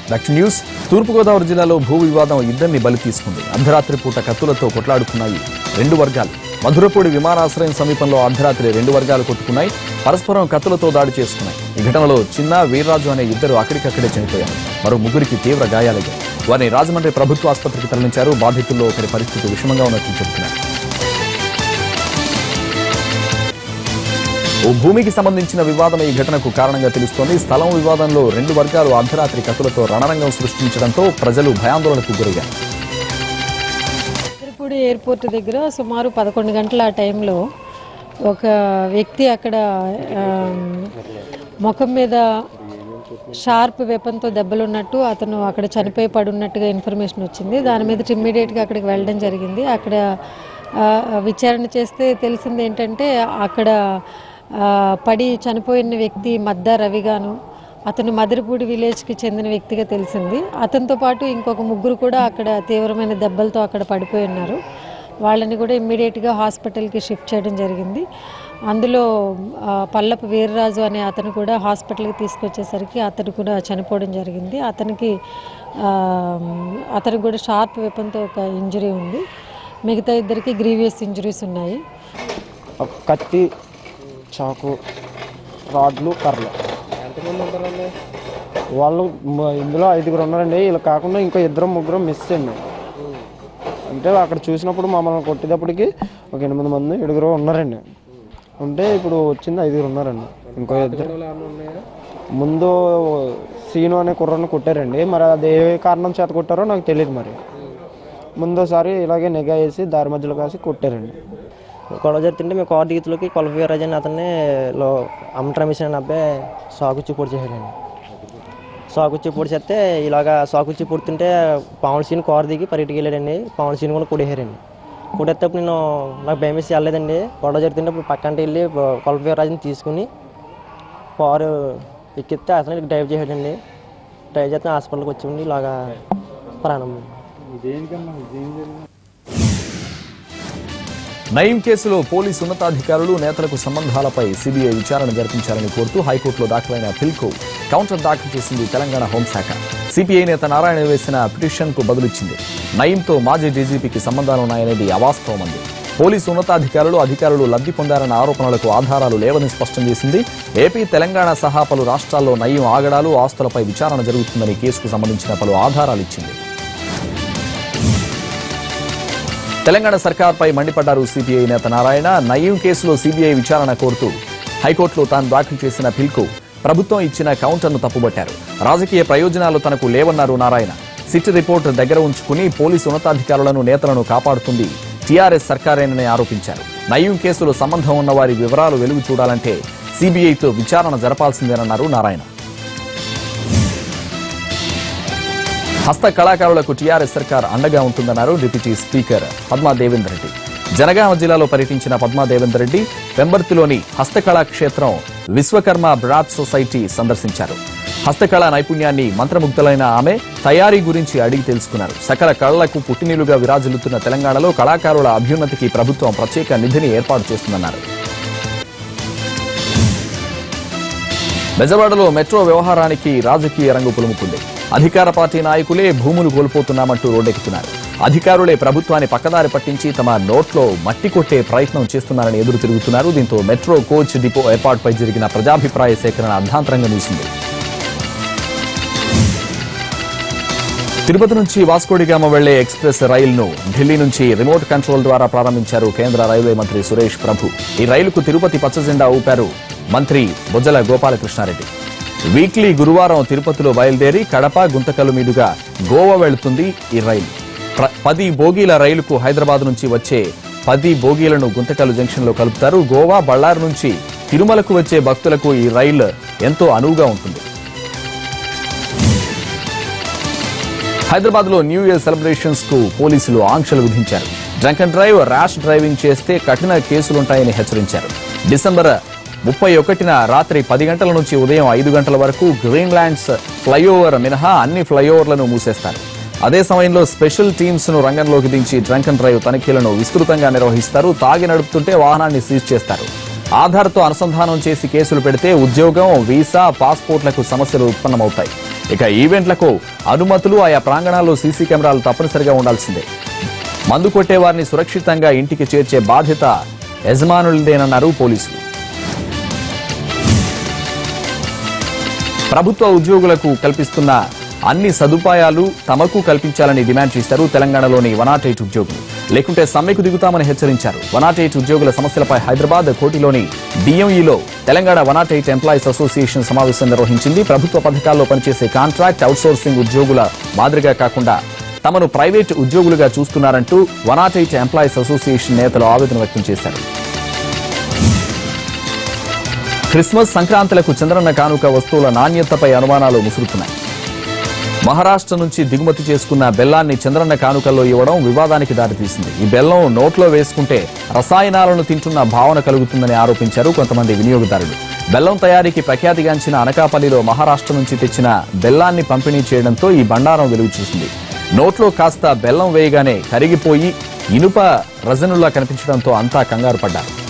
దక్షిణ న్యూస్ తూర్పుగోదావరి జిల్లాలో భూ వివాదం ఇద్దరిని బలి తీసుకుంది అర్ధరాత్రి పూట కత్తులతో కొట్లాడుకున్నాయి రెండు వర్గాలు మధురపూడి విమానాశ్రయం సమీపంలో అర్ధరాత్రి రెండు వర్గాలు కొట్టుకున్నాయి పరస్పరం కత్తులతో దాడి చేసుకున్నాయి ఈ ఘటనలో చిన్న వీర్రాజు అనే ఇద్దరు అక్కడికక్కడే చనిపోయారు మరో ముగ్గురికి తీవ్ర గాయాలయ్యాయి వారిని రాజమండ్రి ప్రభుత్వ ఆసుపత్రికి తరలించారు బాధితుల్లో ఒకరి పరిస్థితి విషమంగా ఉన్నట్లు చెబుతున్నారు ఓ భూమికి సంబంధించిన వివాదం ఈ ఘటనకు కారణంగా తెలుస్తోంది స్థలం వివాదంలో రెండు వర్గాలు అర్ధరాత్రి కత్తులతో రణరంగం సృష్టించడంతో ప్రజలు భయాందోళనకు గురయ్యారు తిరుపూడి ఎయిర్పోర్ట్ దగ్గర సుమారు పదకొండు గంటల ఆ టైంలో ఒక వ్యక్తి అక్కడ ఆమ్, ముఖం మీద షార్ప్ వెపన్తో దెబ్బలున్నట్టు అతను అక్కడ చనిపోయి పడున్నట్టుగా ఇన్ఫర్మేషన్ వచ్చింది దాని మీద ఇమ్మీడియట్గా అక్కడికి వెళ్ళడం జరిగింది అక్కడ ఆ, విచారణ చేస్తే తెలిసింది ఏంటంటే అక్కడ ఆ, పడి చనిపోయిన వ్యక్తి మద్దా రవిగాను అతను మదిరపూడి విలేజ్కి చెందిన వ్యక్తిగా తెలిసింది అతనితో పాటు ఇంకొక ముగ్గురు కూడా అక్కడ తీవ్రమైన దెబ్బలతో అక్కడ పడిపోయి ఉన్నారు వాళ్ళని కూడా ఇమ్మీడియట్గా హాస్పిటల్కి షిఫ్ట్ చేయడం జరిగింది అందులో ఆ, పల్లపు వీర్రాజు అనే అతను కూడా హాస్పిటల్కి తీసుకొచ్చేసరికి అతను కూడా చనిపోవడం జరిగింది అతనికి ఆ, అతనికి కూడా షార్ప్ వెపన్తో ఒక ఇంజరీ ఉంది మిగతా ఇద్దరికి గ్రీవియస్ ఇంజరీస్ ఉన్నాయి ఒక కత్తి చాకు రాడ్లు కర్రలు వాళ్ళు మ- ఇందులో ఐదుగురు ఉన్నారండి వీళ్ళు కాకుండా ఇంకో ఇద్దరు ముగ్గురు మిస్ అండి అంటే అక్కడ చూసినప్పుడు మమ్మల్ని కొట్టేటప్పటికి ఒక ఎనిమిది మంది ఏడుగురు ఉన్నారండి ఉంటే ఇప్పుడు వచ్చింది ఐదుగురు ఉన్నారండి ఇంకో ఇద్దరు ముందు సీను అనే కుర్రను కొట్టారండి మరి అది ఏ కారణం చేత కొట్టారో నాకు తెలియదు మరి ముందోసారి ఇలాగే నిఘా వేసి దారి మధ్యలో కాసి కొట్టారండి గొడవ జరుగుతుంటే మేము కార్ దిగుతులకి కొలఫీరాజ్ అని అతన్ని లో అమ్మట రమేష్ అనే అబ్బాయి సాకుచ్చి పొడి చేశాడండి సాకుచ్చి పొడి చేస్తే ఇలాగా సాకుచ్చి పుడుతుంటే పవన్ సీన్ కార్ దిగి పరిగెట్టుకు వెళ్ళాడండి పవన్ సీన్ కూడా కొడేశారండి కొడేటప్పుడు నేను నాకు భయం వేసి వెళ్ళలేదండి గొడవ జరుగుతుంటే ఇప్పుడు పక్కంటే వెళ్ళి కొలఫీరాజ్ని తీసుకుని కారు ఎక్కిస్తే అతను డ్రైవ్ చేశాడండి డ్రైవ్ చేస్తే హాస్పిటల్కి వచ్చి ఇలాగా ప్రాణం నయీం కేసులో పోలీసు ఉన్నతాధికారులు నేతలకు సంబంధాలపై సిబిఐ విచారణ జరిపించాలని కోరుతూ హైకోర్టులో దాఖలైన పిల్కు కౌంటర్ దాఖలు చేసింది తెలంగాణ హోంశాఖ సిపిఐ నేత నారాయణ వేసిన పిటిషన్ కు బదులిచ్చింది నయీంతో మాజీ డీజీపీకి సంబంధాలున్నాయనేది అవాస్తవమంది పోలీసు ఉన్నతాధికారులు అధికారులు లబ్ధి పొందారన్న ఆరోపణలకు ఆధారాలు లేవని స్పష్టం చేసింది ఏపీ తెలంగాణ సహా పలు రాష్ట్రాల్లో నయీం ఆగడాలు ఆస్తులపై విచారణ జరుగుతుందని కేసుకు సంబంధించిన పలు ఆధారాలు ఇచ్చింది తెలంగాణ సర్కార్పై మండిపడ్డారు సిపిఐ నేత నారాయణ నయీం కేసులో సిబిఐ విచారణ కోరుతూ హైకోర్టులో తాను దాఖలు చేసిన పిల్కు ప్రభుత్వం ఇచ్చిన కౌంటర్ను తప్పుబట్టారు రాజకీయ ప్రయోజనాలు తనకు లేవన్నారు నారాయణ సిట్ రిపోర్ట్ దగ్గర ఉంచుకుని పోలీసు ఉన్నతాధికారులను నేతలను కాపాడుతుంది టీఆర్ఎస్ సర్కారేనని ఆరోపించారు నయీం కేసులో సంబంధం ఉన్న వారి వివరాలు వెలుగు చూడాలంటే సిబిఐతో విచారణ జరపాల్సిందేనన్నారు నారాయణ హస్త కళాకారులకు టీఆర్ఎస్ సర్కార్ అండగా ఉంటుందన్నారు డిప్యూటీ స్పీకర్ పద్మా దేవేందర్ రెడ్డి జనగామ జిల్లాలో పర్యటించిన పద్మా దేవేందర్ రెడ్డి పెంబర్తిలోని హస్తకళా క్షేత్రం విశ్వకర్మ బ్రాత్ సొసైటీ సందర్శించారు హస్తకళా నైపుణ్యాన్ని మంత్రముగ్ధులైన ఆమె తయారీ గురించి అడిగి తెలుసుకున్నారు సకల కళలకు పుట్టినీలుగా విరాజిల్లుతున్న తెలంగాణలో కళాకారుల అభ్యున్నతికి ప్రభుత్వం ప్రత్యేక నిధిని ఏర్పాటు చేస్తుందన్నారు బెజవాడలో మెట్రో వ్యవహారానికి రాజకీయ రంగు పులుముకుంది అధికార పార్టీ నాయకులే భూములు కోల్పోతున్నామంటూ రోడ్డెక్కుతున్నారు అధికారులే ప్రభుత్వాన్ని పక్కదారి పట్టించి తమ నోట్లో మట్టి కొట్టే ప్రయత్నం చేస్తున్నారని ఎదురు తిరుగుతున్నారు దీంతో మెట్రో కోచ్ డిపో ఏర్పాటుపై జరిగిన ప్రజాభిప్రాయ సేకరణ అర్ధాంతరంగా నిలిచింది తిరుపతి నుంచి వాస్కోడిగామ వెళ్లే ఎక్స్ప్రెస్ రైలును ఢిల్లీ నుంచి రిమోట్ కంట్రోల్ ద్వారా ప్రారంభించారు కేంద్ర రైల్వే మంత్రి సురేష్ ప్రభు ఈ రైలుకు తిరుపతి పచ్చజెండా ఊపారు మంత్రి బొజ్జల గోపాలకృష్ణారెడ్డి వీక్లీ గురువారం తిరుపతిలో బయలుదేరి కడప గుంతకల్లు మీదుగా గోవా వెళుతుంది ఈ రైలు ప్ర- పది బోగీల రైలుకు హైదరాబాద్ నుంచి వచ్చే పది బోగీలను గుంతకల్లు జంక్షన్లో కలుపుతారు గోవా బళ్ళారు నుంచి తిరుమలకు వచ్చే భక్తులకు ఈ రైలు ఎంతో అనువుగా ఉంటుంది హైదరాబాద్ లో న్యూ ఇయర్ సెలబ్రేషన్స్ కు పోలీసులు ఆంక్షలు విధించారు drunk and drive rash driving చేస్తే కఠిన కేసులుంటాయని హెచ్చరించారు డిసెంబర్ ముప్పై ఒకటిన రాత్రి పది గంటల నుంచి ఉదయం ఐదు గంటల వరకు గ్రీన్ ల్యాండ్స్ ఫ్లైఓవర్ మినహా అన్ని ఫ్లైఓవర్లను మూసేస్తారు అదే సమయంలో స్పెషల్ టీమ్స్ ను రంగంలోకి దించి డ్రంక్ అండ్ డ్రైవ్ తనిఖీలను విస్తృతంగా నిర్వహిస్తారు తాగి నడుపుతుంటే వాహనాన్ని సీజ్ చేస్తారు ఆధార్తో అనుసంధానం చేసి కేసులు పెడితే ఉద్యోగం వీసా పాస్పోర్ట్లకు సమస్యలు ఉత్పన్నమవుతాయి ఇక ఈవెంట్లకు అనుమతులు ఆయా ప్రాంగణాల్లో సీసీ కెమెరాలు తప్పనిసరిగా ఉండాల్సిందే మందు కొట్టే వారిని సురక్షితంగా ఇంటికి చేర్చే బాధ్యత యజమానులదేనన్నారు పోలీసులు ప్రభుత్వ ఉద్యోగులకు కల్పిస్తున్న అన్ని సదుపాయాలు తమకు కల్పించాలని డిమాండ్ చేశారు తెలంగాణలోని వనాట్ ఎయిట్ ఉద్యోగులు లేకుంటే సమ్మెకు దిగుతామని హెచ్చరించారు వనాట్ ఎయిట్ ఉద్యోగుల సమస్యలపై హైదరాబాద్ కోటిలోని డిఎంఈలో Telangana one nought eight employees association సమావేశం నిర్వహించింది ప్రభుత్వ పథకాల్లో పనిచేసే కాంట్రాక్ట్ అవుట్సోర్సింగ్ ఉద్యోగుల మాదిరిగా కాకుండా తమను ప్రైవేట్ ఉద్యోగులుగా చూస్తున్నారంటూ వనాట్ ఎయిట్ ఎంప్లాయీస్ అసోసియేషన్ నేతలు ఆవేదన వ్యక్తం చేశారు క్రిస్మస్ సంక్రాంతులకు చంద్రన్న కానుక వస్తువుల నాణ్యతపై అనుమానాలు ముసురుతున్నాయి మహారాష్ట్ర నుంచి దిగుమతి చేసుకున్న బెల్లాన్ని చంద్రన్న కానుకల్లో ఇవ్వడం వివాదానికి దారితీసింది ఈ బెల్లం నోట్లో వేసుకుంటే రసాయనాలను తింటున్న భావన కలుగుతుందని ఆరోపించారు కొంతమంది వినియోగదారులు బెల్లం తయారీకి ప్రఖ్యాతిగాంచిన అనకాపల్లిలో మహారాష్ట్ర నుంచి తెచ్చిన బెల్లాన్ని పంపిణీ చేయడంతో ఈ బండారం వెలుగు చూసింది నోట్లో కాస్త బెల్లం వేయగానే కరిగిపోయి ఇనుప రజనుల్లా కనిపించడంతో అంతా కంగారు పడ్డారు